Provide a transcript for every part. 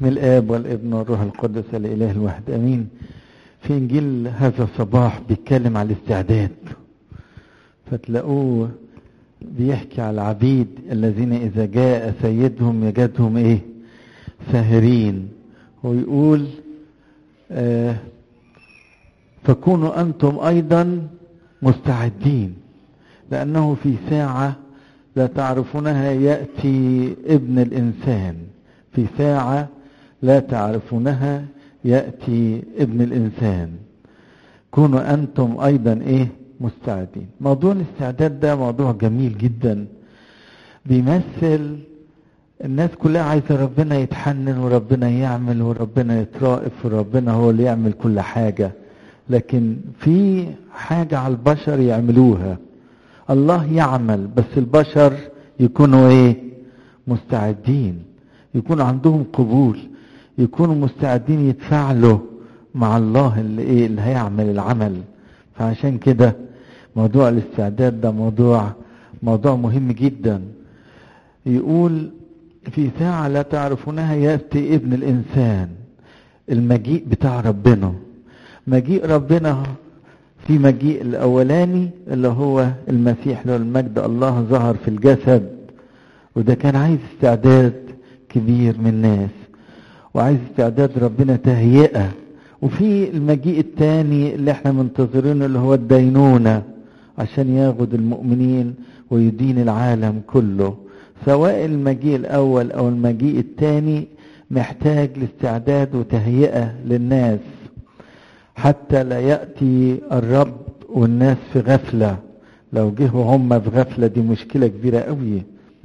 باسم الآب والابن والروح القدس الإله الواحد أمين في إنجيل هذا الصباح بيتكلم على الاستعداد فتلاقوه بيحكي على العبيد الذين إذا جاء سيدهم يجدهم إيه ساهرين ويقول آه فكونوا أنتم أيضا مستعدين لأنه في ساعة لا تعرفونها يأتي ابن الإنسان في ساعة لا تعرفونها يأتي ابن الإنسان كونوا أنتم أيضا إيه مستعدين موضوع الاستعداد ده موضوع جميل جدا بيمثل الناس كلها عايزة ربنا يتحنن وربنا يعمل وربنا يترائف وربنا هو اللي يعمل كل حاجة لكن في حاجة على البشر يعملوها الله يعمل بس البشر يكونوا ايه مستعدين يكون عندهم قبول يكونوا مستعدين يتفاعلوا مع الله اللي ايه اللي هيعمل العمل فعشان كده موضوع الاستعداد ده موضوع موضوع مهم جدا يقول في ساعة لا تعرفونها يأتي ابن الإنسان المجيء بتاع ربنا مجيء ربنا في مجيء الأولاني اللي هو المسيح له المجد الله ظهر في الجسد وده كان عايز استعداد كبير من الناس وعايز استعداد ربنا تهيئة وفي المجيء الثاني اللي احنا منتظرينه اللي هو الدينونة عشان ياخد المؤمنين ويدين العالم كله سواء المجيء الأول أو المجيء الثاني محتاج لاستعداد وتهيئة للناس حتى لا يأتي الرب والناس في غفلة لو جه هم في غفلة دي مشكلة كبيرة قوي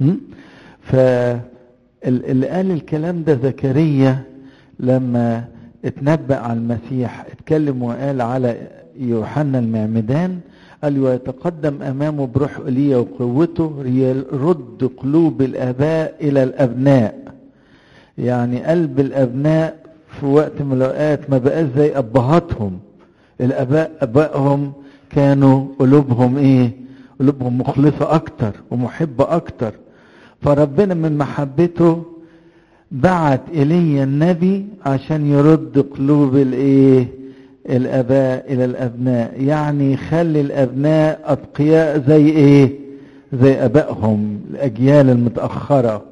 فاللي قال الكلام ده زكريا لما اتنبأ على المسيح اتكلم وقال على يوحنا المعمدان قال ويتقدم امامه بروح ايليا وقوته يرد قلوب الاباء الى الابناء يعني قلب الابناء في وقت من الاوقات ما بقاش زي ابهاتهم الاباء ابائهم كانوا قلوبهم ايه قلوبهم مخلصه اكتر ومحبه اكتر فربنا من محبته بعت ايليا النبي عشان يرد قلوب الايه الاباء الى الابناء يعني يخلي الابناء اتقياء زي ايه زي ابائهم الاجيال المتاخره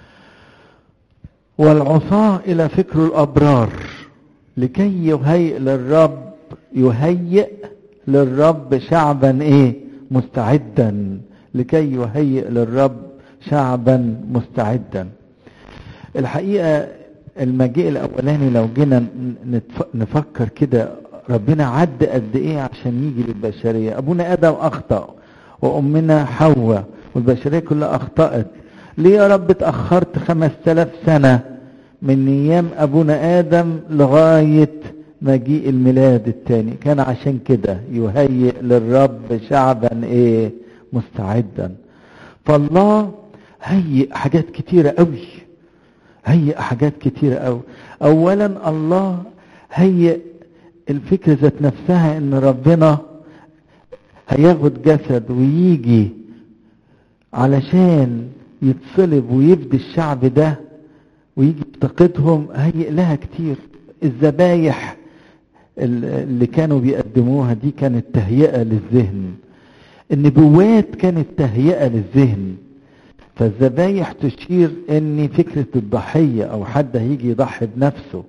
والعصاة إلى فكر الأبرار لكي يهيئ للرب يهيئ للرب شعبا إيه مستعدا لكي يهيئ للرب شعبا مستعدا الحقيقة المجيء الأولاني لو جينا نفكر كده ربنا عد قد إيه عشان يجي للبشرية أبونا آدم أخطأ وأمنا حواء والبشرية كلها أخطأت ليه يا رب اتأخرت خمس تلاف سنة من أيام أبونا آدم لغاية مجيء الميلاد الثاني كان عشان كده يهيئ للرب شعبا ايه مستعدا فالله هيئ حاجات كتيرة قوي هيئ حاجات كتيرة قوي اولا الله هيئ الفكرة ذات نفسها ان ربنا هياخد جسد ويجي علشان يتصلب ويفدي الشعب ده ويجي يفتقدهم هيئ لها كتير الذبايح اللي كانوا بيقدموها دي كانت تهيئة للذهن النبوات كانت تهيئة للذهن فالذبايح تشير ان فكرة الضحية او حد هيجي يضحي بنفسه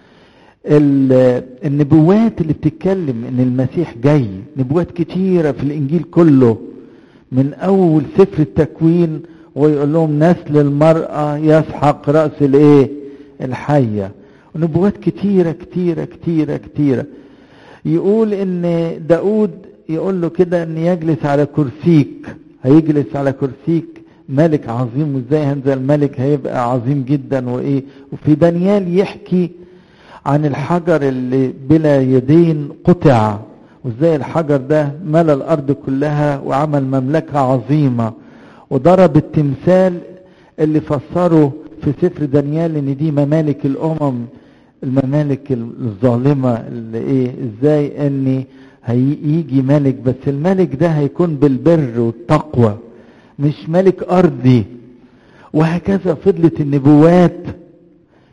النبوات اللي بتتكلم ان المسيح جاي نبوات كتيرة في الانجيل كله من اول سفر التكوين ويقول لهم نسل المرأة يسحق رأس الايه الحية ونبوات كتيرة كتيرة كتيرة كتيرة يقول ان داود يقول له كده ان يجلس على كرسيك هيجلس على كرسيك ملك عظيم وازاي هذا الملك هيبقى عظيم جدا وايه وفي دانيال يحكي عن الحجر اللي بلا يدين قطع وازاي الحجر ده ملا الارض كلها وعمل مملكة عظيمة وضرب التمثال اللي فسره في سفر دانيال ان دي ممالك الامم الممالك الظالمة اللي ايه ازاي ان هيجي ملك بس الملك ده هيكون بالبر والتقوى مش ملك ارضي وهكذا فضلت النبوات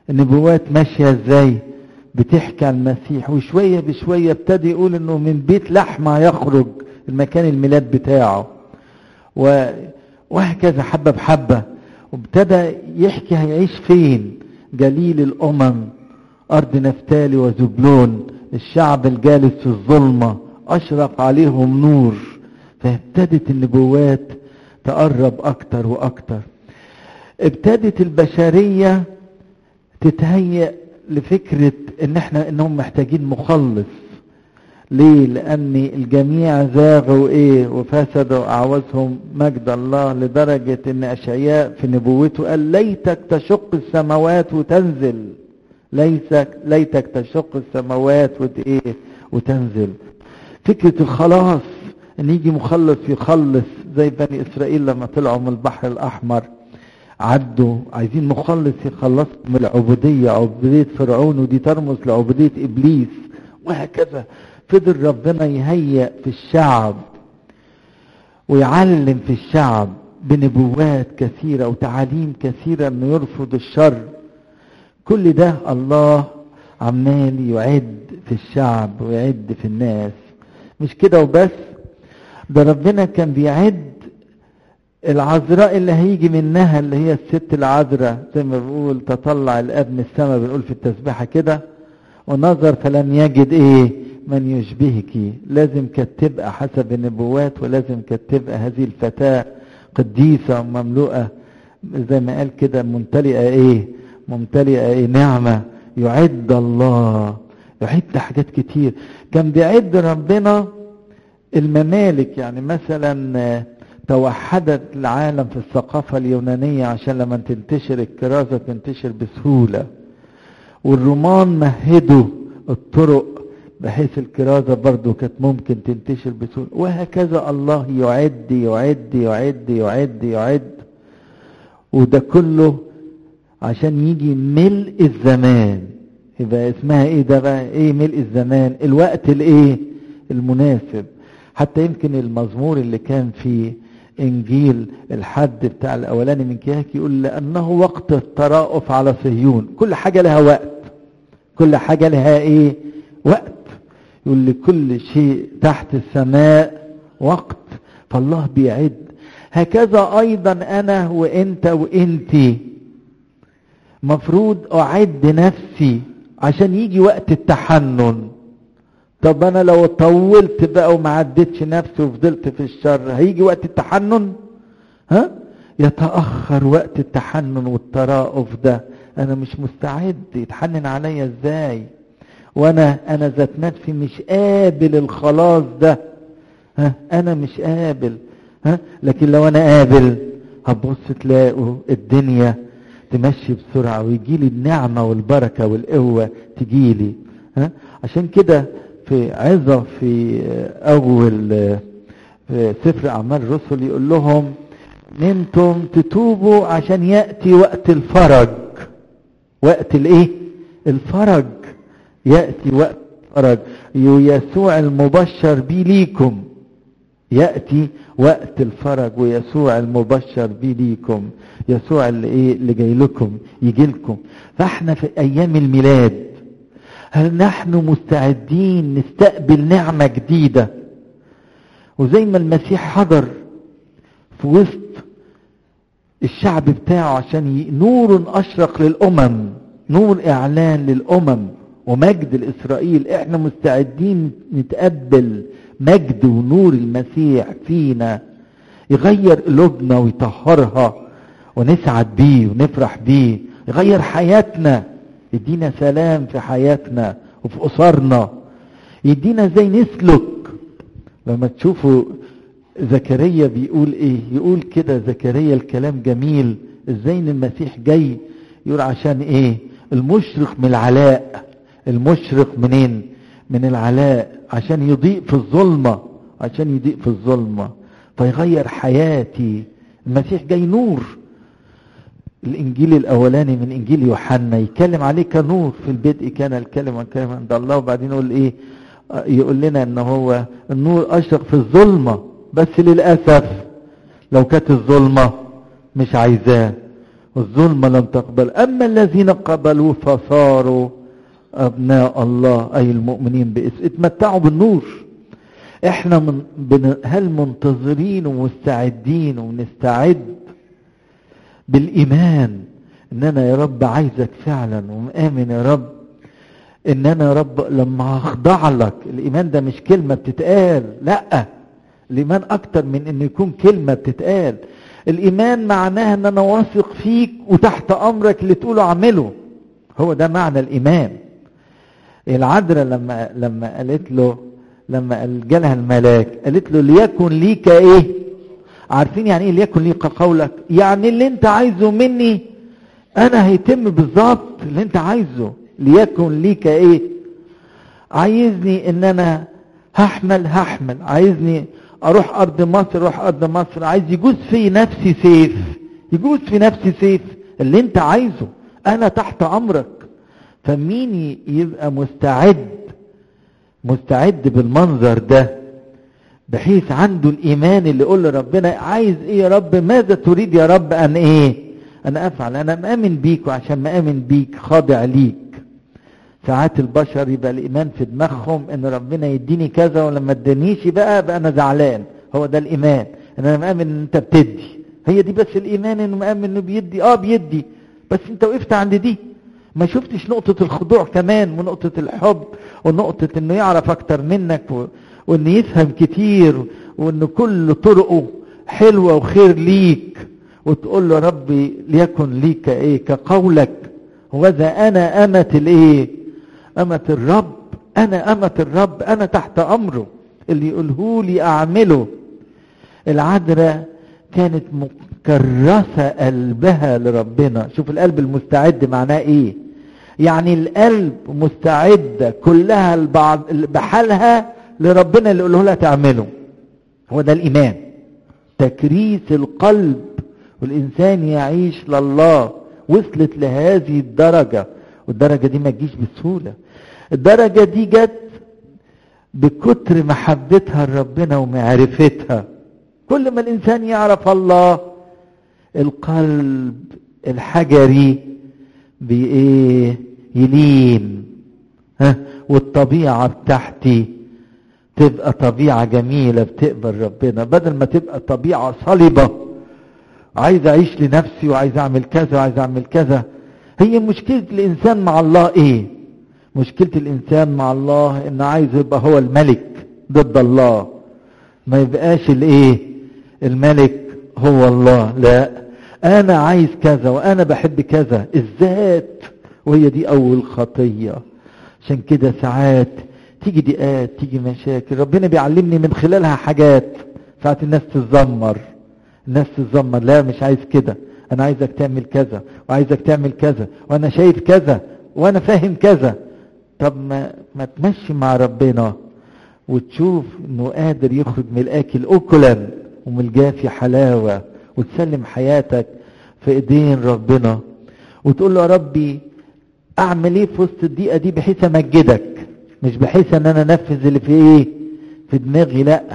النبوات ماشية ازاي بتحكي عن المسيح وشوية بشوية ابتدى يقول انه من بيت لحمة يخرج المكان الميلاد بتاعه و... وهكذا حبة بحبة وابتدى يحكي هيعيش فين جليل الأمم أرض نفتالي وزبلون الشعب الجالس في الظلمة أشرق عليهم نور فابتدت النبوات تقرب أكتر وأكتر ابتدت البشرية تتهيأ لفكرة ان احنا انهم محتاجين مخلص ليه لان الجميع زاغوا ايه وفسدوا اعوزهم مجد الله لدرجة ان اشعياء في نبوته قال ليتك تشق السماوات وتنزل ليس ليتك تشق السماوات وت ايه وتنزل فكرة الخلاص ان يجي مخلص يخلص زي بني اسرائيل لما طلعوا من البحر الاحمر عدوا عايزين مخلص يخلصهم من العبودية عبودية فرعون ودي ترمز لعبودية ابليس وهكذا فضل ربنا يهيئ في الشعب ويعلم في الشعب بنبوات كثيرة وتعاليم كثيرة انه يرفض الشر كل ده الله عمال يعد في الشعب ويعد في الناس مش كده وبس ده ربنا كان بيعد العذراء اللي هيجي منها اللي هي الست العذراء زي ما بيقول تطلع الاب من السماء بنقول في التسبيحه كده ونظر فلم يجد ايه من يشبهك لازم كانت تبقى حسب النبوات ولازم كانت تبقى هذه الفتاه قديسه ومملوءه زي ما قال كده ممتلئه ايه ممتلئه ايه نعمه يعد الله يعد حاجات كتير كان بيعد ربنا الممالك يعني مثلا توحدت العالم في الثقافة اليونانية عشان لما تنتشر الكرازة تنتشر بسهولة والرومان مهدوا الطرق بحيث الكرازة برضو كانت ممكن تنتشر بسهولة وهكذا الله يعد يعد يعد يعد يعد وده كله عشان يجي ملء الزمان يبقى اسمها ايه ده بقى ايه ملء الزمان الوقت الايه المناسب حتى يمكن المزمور اللي كان في انجيل الحد بتاع الاولاني من كياك يقول لانه وقت التراؤف على صهيون كل حاجه لها وقت كل حاجه لها ايه وقت يقول لكل شيء تحت السماء وقت فالله بيعد هكذا ايضا انا وانت وانتي مفروض اعد نفسي عشان يجي وقت التحنن طب انا لو طولت بقى وما عدتش نفسي وفضلت في الشر هيجي وقت التحنن ها يتاخر وقت التحنن والترأف ده انا مش مستعد يتحنن عليا ازاي وانا انا ذات نفسي مش قابل الخلاص ده ها انا مش قابل ها لكن لو انا قابل هتبص تلاقوا الدنيا تمشي بسرعه ويجي لي النعمه والبركه والقوه تجي لي ها عشان كده في عظة في أول في سفر أعمال الرسل يقول لهم انتم تتوبوا عشان يأتي وقت الفرج وقت الايه الفرج يأتي وقت الفرج يسوع المبشر بي ليكم يأتي وقت الفرج ويسوع المبشر بي ليكم يسوع اللي ايه اللي جاي لكم يجي لكم فاحنا في ايام الميلاد هل نحن مستعدين نستقبل نعمة جديدة وزي ما المسيح حضر في وسط الشعب بتاعه عشان نور أشرق للأمم نور إعلان للأمم ومجد لإسرائيل احنا مستعدين نتقبل مجد ونور المسيح فينا يغير قلوبنا ويطهرها ونسعد بيه ونفرح بيه يغير حياتنا يدينا سلام في حياتنا وفي أسرنا يدينا ازاي نسلك لما تشوفوا زكريا بيقول ايه يقول كده زكريا الكلام جميل ازاي ان المسيح جاي يقول عشان ايه المشرق من العلاء المشرق منين من العلاء عشان يضيء في الظلمة عشان يضيء في الظلمة فيغير حياتي المسيح جاي نور الانجيل الاولاني من انجيل يوحنا يتكلم عليه كنور في البدء كان الكلمه الكلمه عند الله وبعدين يقول ايه يقول لنا ان هو النور اشرق في الظلمه بس للاسف لو كانت الظلمه مش عايزاه الظلم لم تقبل أما الذين قبلوا فصاروا أبناء الله أي المؤمنين باسم اتمتعوا بالنور احنا من بن هل منتظرين ومستعدين ونستعد بالإيمان ان انا يا رب عايزك فعلا ومآمن يا رب ان انا يا رب لما هخضع لك الايمان ده مش كلمة بتتقال لا الايمان اكتر من ان يكون كلمة بتتقال الايمان معناها ان انا واثق فيك وتحت امرك اللي تقوله اعمله هو ده معنى الايمان العذراء لما لما قالت له لما جالها الملاك قالت له ليكن ليك ايه عارفين يعني ايه ليكن ليك قولك يعني اللي انت عايزه مني انا هيتم بالظبط اللي انت عايزه ليكن ليك ايه عايزني ان انا هحمل هحمل عايزني اروح ارض مصر اروح ارض مصر عايز يجوز في نفسي سيف يجوز في نفسي سيف اللي انت عايزه انا تحت امرك فمين يبقى مستعد مستعد بالمنظر ده بحيث عنده الايمان اللي يقول لربنا عايز ايه يا رب ماذا تريد يا رب ان ايه انا افعل انا مآمن بيك وعشان مآمن بيك خاضع ليك ساعات البشر يبقى الايمان في دماغهم ان ربنا يديني كذا ولما ادانيش بقى بقى انا زعلان هو ده الايمان ان انا مآمن ان انت بتدي هي دي بس الايمان انه مآمن انه بيدي اه بيدي بس انت وقفت عند دي ما شفتش نقطة الخضوع كمان ونقطة الحب ونقطة انه يعرف اكتر منك و... وانه يفهم كتير وان كل طرقه حلوة وخير ليك وتقول له ربي ليكن ليك ايه كقولك وذا انا امة الايه امة الرب انا امة الرب انا تحت امره اللي يقوله لي اعمله العذراء كانت مكرسة قلبها لربنا شوف القلب المستعد معناه ايه يعني القلب مستعدة كلها البعض بحالها لربنا اللي يقوله لها تعمله هو ده الايمان تكريس القلب والإنسان يعيش لله وصلت لهذه الدرجة والدرجة دي ما تجيش بسهولة الدرجة دي جت بكتر محبتها لربنا ومعرفتها كل ما الإنسان يعرف الله القلب الحجري بإيه يلين ها والطبيعة بتاعتي تبقى طبيعة جميلة بتقبل ربنا بدل ما تبقى طبيعة صلبة عايز اعيش لنفسي وعايز اعمل كذا وعايز اعمل كذا هي مشكلة الانسان مع الله ايه مشكلة الانسان مع الله ان عايز يبقى هو الملك ضد الله ما يبقاش الايه الملك هو الله لا انا عايز كذا وانا بحب كذا الذات وهي دي اول خطية عشان كده ساعات تيجي ضيقات تيجي مشاكل ربنا بيعلمني من خلالها حاجات ساعات الناس تتذمر الناس تتذمر لا مش عايز كده انا عايزك تعمل كذا وعايزك تعمل كذا وانا شايف كذا وانا فاهم كذا طب ما ما تمشي مع ربنا وتشوف انه قادر يخرج من الاكل اكلا ومن الجافي حلاوه وتسلم حياتك في ايدين ربنا وتقول له يا ربي اعمل ايه في وسط الضيقه دي بحيث امجدك مش بحيث ان انا انفذ اللي في ايه في دماغي لا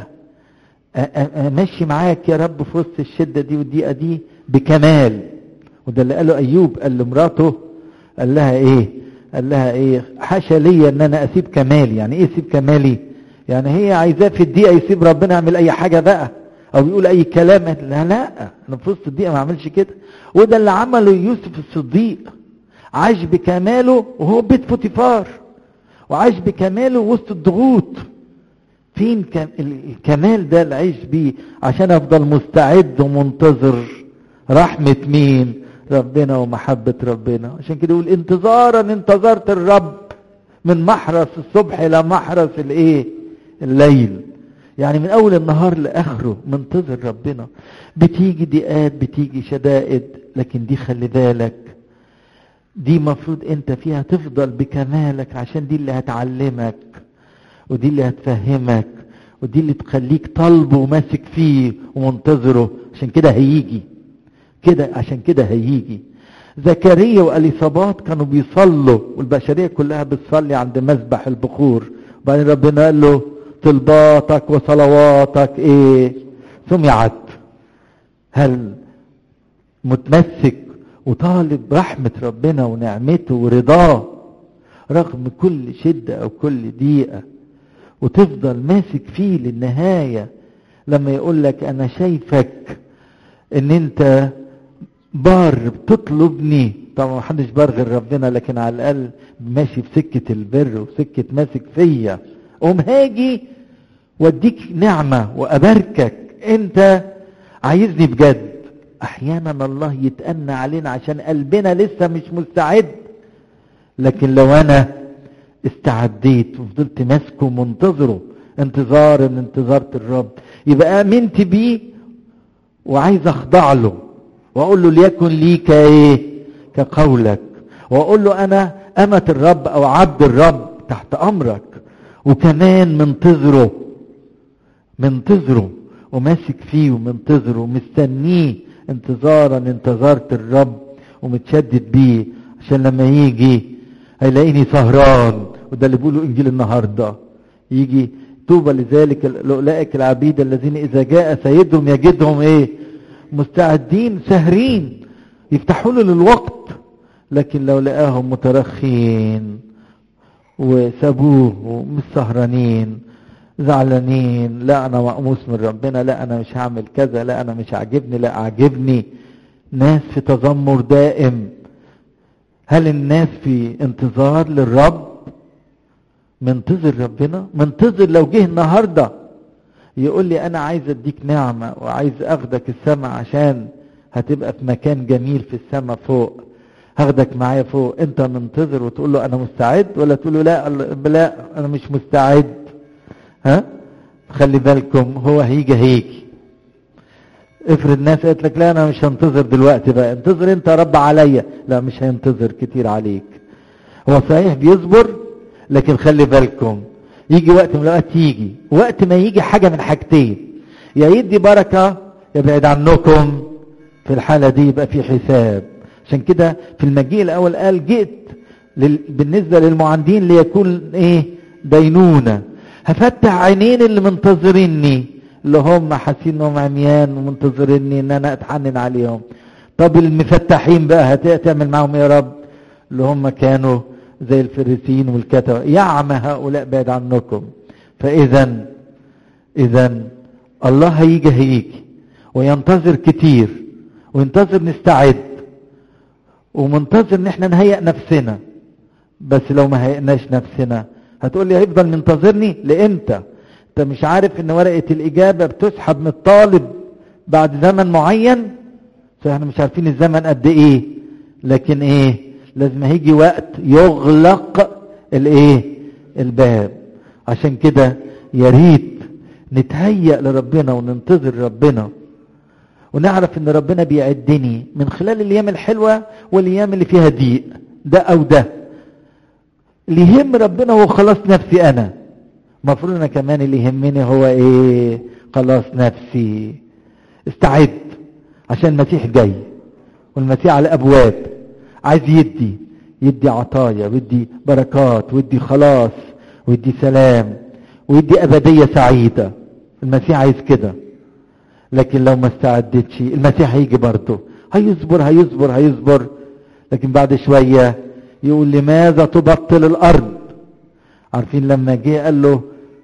امشي معاك يا رب في وسط الشده دي والضيقه دي بكمال وده اللي قاله ايوب قال لمراته قال لها ايه قال لها ايه حاشا ليا ان انا اسيب كمالي يعني ايه اسيب كمالي يعني هي عايزاه في الدقيقه يسيب ربنا يعمل اي حاجه بقى او يقول اي كلام لا لا انا في وسط الدقيقه ما اعملش كده وده اللي عمله يوسف الصديق عاش بكماله وهو بيت فوتيفار وعاش بكماله وسط الضغوط فين الكمال ده اللي عيش بيه عشان افضل مستعد ومنتظر رحمة مين ربنا ومحبة ربنا عشان كده يقول انتظارا انتظرت الرب من محرس الصبح الى محرس الايه الليل يعني من اول النهار لاخره منتظر ربنا بتيجي ضيقات بتيجي شدائد لكن دي خلي بالك دي مفروض انت فيها تفضل بكمالك عشان دي اللي هتعلمك ودي اللي هتفهمك ودي اللي تخليك طالبه وماسك فيه ومنتظره عشان كده هيجي كده عشان كده هيجي زكريا واليصابات كانوا بيصلوا والبشريه كلها بتصلي عند مذبح البخور وبعدين ربنا قال له طلباتك وصلواتك ايه سمعت هل متمسك وطالب رحمة ربنا ونعمته ورضاه رغم كل شدة او كل ضيقة وتفضل ماسك فيه للنهاية لما يقول لك انا شايفك ان انت بار بتطلبني طبعا ما حدش بار غير ربنا لكن على الاقل ماشي في سكة البر وسكة ماسك فيا قوم هاجي واديك نعمة واباركك انت عايزني بجد احيانا الله يتأنى علينا عشان قلبنا لسه مش مستعد لكن لو انا استعديت وفضلت ماسكه ومنتظره انتظار من انتظارة الرب يبقى امنت بيه وعايز اخضع له واقول له ليكن لي كايه كقولك واقول له انا امة الرب او عبد الرب تحت امرك وكمان منتظره منتظره وماسك فيه ومنتظره ومستنيه انتظارا انتظرت الرب ومتشدد بيه عشان لما يجي هيلاقيني سهران وده اللي بيقوله انجيل النهارده يجي طوبى لذلك اولئك العبيد الذين اذا جاء سيدهم يجدهم ايه مستعدين سهرين يفتحوا له للوقت لكن لو لقاهم مترخين وسابوه ومش سهرانين زعلانين لا انا مقموس من ربنا لا انا مش هعمل كذا لا انا مش عاجبني لا عاجبني ناس في تذمر دائم هل الناس في انتظار للرب منتظر ربنا منتظر لو جه النهارده يقول لي انا عايز اديك نعمه وعايز اخدك السماء عشان هتبقى في مكان جميل في السماء فوق هاخدك معايا فوق انت منتظر وتقول له انا مستعد ولا تقول له لا لا انا مش مستعد ها خلي بالكم هو هيجي هيجي افرض ناس قالت لك لا انا مش هنتظر دلوقتي بقى انتظر انت يا رب عليا لا مش هينتظر كتير عليك هو صحيح بيصبر لكن خلي بالكم يجي وقت من الاوقات يجي وقت ما يجي حاجه من حاجتين يا يدي بركه يبعد عنكم في الحاله دي يبقى في حساب عشان كده في المجيء الاول قال جئت لل... بالنسبه للمعاندين ليكون ايه دينونه هفتح عينين اللي منتظريني اللي هم حاسين انهم عميان ومنتظريني ان انا اتحنن عليهم طب المفتحين بقى هتعمل معاهم يا رب اللي هم كانوا زي الفريسيين والكتبة يعمى هؤلاء بعد عنكم فاذا اذا الله هيجي هيجي وينتظر كتير وينتظر نستعد ومنتظر ان احنا نهيئ نفسنا بس لو ما هيئناش نفسنا هتقول لي هيفضل منتظرني لامتى انت مش عارف ان ورقة الاجابة بتسحب من الطالب بعد زمن معين فاحنا مش عارفين الزمن قد ايه لكن ايه لازم هيجي وقت يغلق الايه الباب عشان كده يا ريت نتهيأ لربنا وننتظر ربنا ونعرف ان ربنا بيعدني من خلال الايام الحلوة والايام اللي فيها ضيق ده او ده اللي يهم ربنا هو خلاص نفسي انا المفروض انا كمان اللي يهمني هو ايه خلاص نفسي استعد عشان المسيح جاي والمسيح على الابواب عايز يدي يدي عطايا ويدي بركات ويدي خلاص ويدي سلام ويدي ابديه سعيده المسيح عايز كده لكن لو ما استعدتش المسيح هيجي برضه هيصبر هيصبر هيصبر لكن بعد شويه يقول لماذا تبطل الارض عارفين لما جه قال له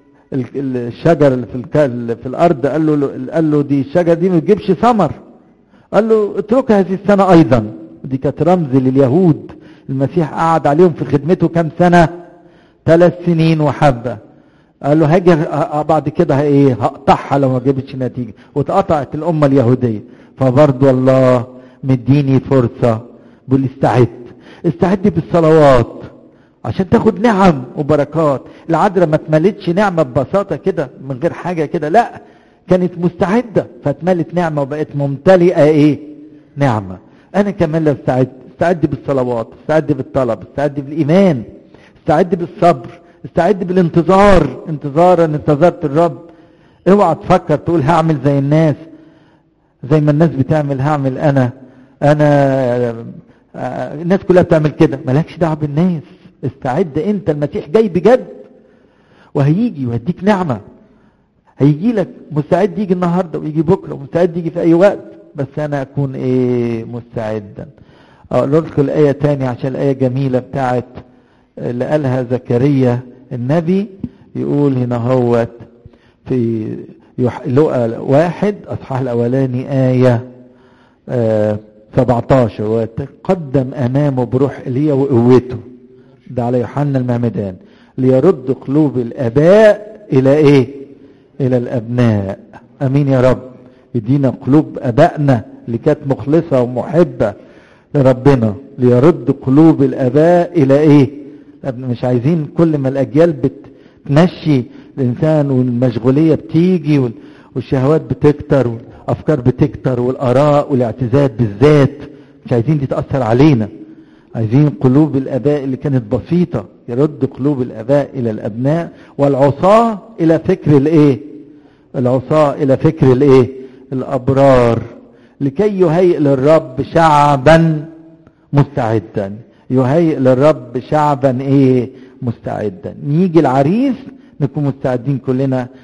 الشجر اللي في في الارض قال له قال له دي الشجره دي ما تجيبش ثمر قال له اتركها هذه السنه ايضا دي كانت رمز لليهود المسيح قعد عليهم في خدمته كام سنه ثلاث سنين وحبه قال له هاجي بعد كده ايه هقطعها لو ما جابتش نتيجه واتقطعت الامه اليهوديه فبرضه الله مديني فرصه بيقول استعد استعد بالصلوات عشان تاخد نعم وبركات العذراء ما اتملتش نعمه ببساطه كده من غير حاجه كده لا كانت مستعده فاتملت نعمه وبقت ممتلئه ايه نعمه انا كمان لو استعد استعد بالصلوات استعد بالطلب استعد بالايمان استعد بالصبر استعد بالانتظار انتظارا انتظرت الرب اوعى تفكر تقول هعمل زي الناس زي ما الناس بتعمل هعمل انا انا الناس كلها بتعمل كده مالكش دعوه بالناس استعد انت المسيح جاي بجد وهيجي وهيديك نعمه هيجي لك مستعد يجي النهارده ويجي بكره ومستعد يجي في اي وقت بس انا اكون ايه مستعدا اقول لكم الايه تاني عشان الايه جميله بتاعت اللي قالها زكريا النبي يقول هنا هوت في لقى واحد اصحاح الاولاني ايه آه 17 وتقدم امامه بروح ايليا وقوته ده على يوحنا المعمدان ليرد قلوب الاباء الى ايه الى الابناء امين يا رب يدينا قلوب ابائنا اللي كانت مخلصه ومحبه لربنا ليرد قلوب الاباء الى ايه مش عايزين كل ما الاجيال بتمشي الانسان والمشغوليه بتيجي والشهوات بتكتر والافكار بتكتر والاراء والاعتزاز بالذات مش عايزين دي تاثر علينا عايزين قلوب الاباء اللي كانت بسيطه يرد قلوب الاباء الى الابناء والعصاه الى فكر الايه العصاه الى فكر الايه الابرار لكي يهيئ للرب شعبا مستعدا يهيئ للرب شعبا ايه مستعدا يجي العريس نكون مستعدين كلنا